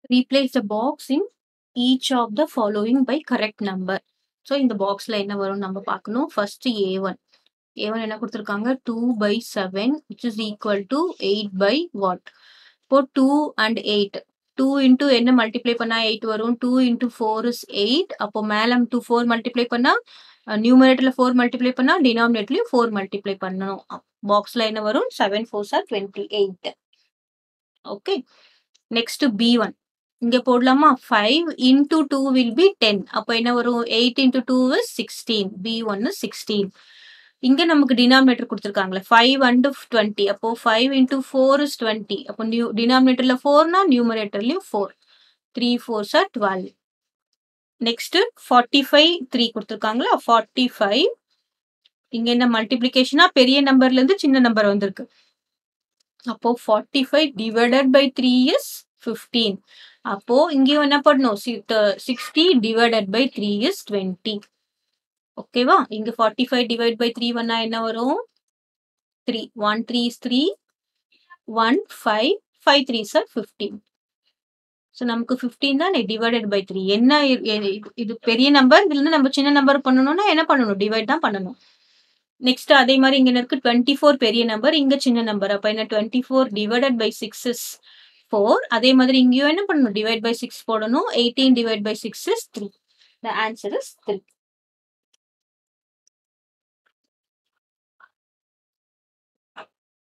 replace the box in each of the following by correct number so இந்த பாக்ஸில் என்ன வரும் நம்ம பார்க்கணும் first A one A one என்ன கொடுத்துருக்காங்க two by seven which is equal to eight by what இப்போ two and eight two into என்ன மல்டிப்ளை பண்ணா எயிட் வரும் two into four is eight அப்போ மேலே டூ ஃபோர் மல்டிப்ளை பண்ணா நியூமரேட்டர்ல ஃபோர் மல்டிப்ளை பண்ணா டினாமினேட்லயும் ஃபோர் மல்டிப்ளை பண்ணணும் பாக்ஸ்ல என்ன வரும் seven four sir twenty eight okay next B one இங்க போடலாமா five into two will be ten அப்போ என்ன வரும் eight into two is sixteen B one sixteen இங்க நமக்கு டினாமினேட்டர் கொடுத்துருக்காங்களே ஃபைவ் அண்ட் டுவெண்ட்டி அப்போ five into four is twenty அப்போ நியூ டினாமினேட்டர்ல ஃபோர்னா நியூமரேட்டர்லயும் four three four sir twelve next forty five three கொடுத்துருக்காங்களா ஃபார்ட்டி ஃபைவ் இங்க என்ன மல்டிபிளிகேஷனா பெரிய நம்பர்ல இருந்து சின்ன நம்பர் வந்திருக்கு அப்போ forty five divided by three is fifteen அப்போ இங்கேயும் என்ன பண்ணணும் sixty divided by three is twenty ஓகேவா இங்க forty five divide by three பண்ணா என்ன வரும் three one three is three one five five three sir fifteen so நமக்கு ஃபிஃப்டீன் தான் டிவைடட் பை த்ரீ என்ன இது பெரிய நம்பர் இதுல இருந்து நம்ம சின்ன நம்பர் பண்ணணும்னா என்ன பண்ணணும் டிவைட் தான் பண்ணணும் நெக்ஸ்ட் அதே மாதிரி இங்க இருக்கு டுவெண்ட்டி ஃபோர் பெரிய நம்பர் இங்க சின்ன நம்பர் அப்ப என்ன twenty four divided by six is four அதே மாதிரி இங்கேயும் என்ன பண்ணணும் டிவைட் பை சிக்ஸ் போடணும் eighteen divide by six is three the answer is three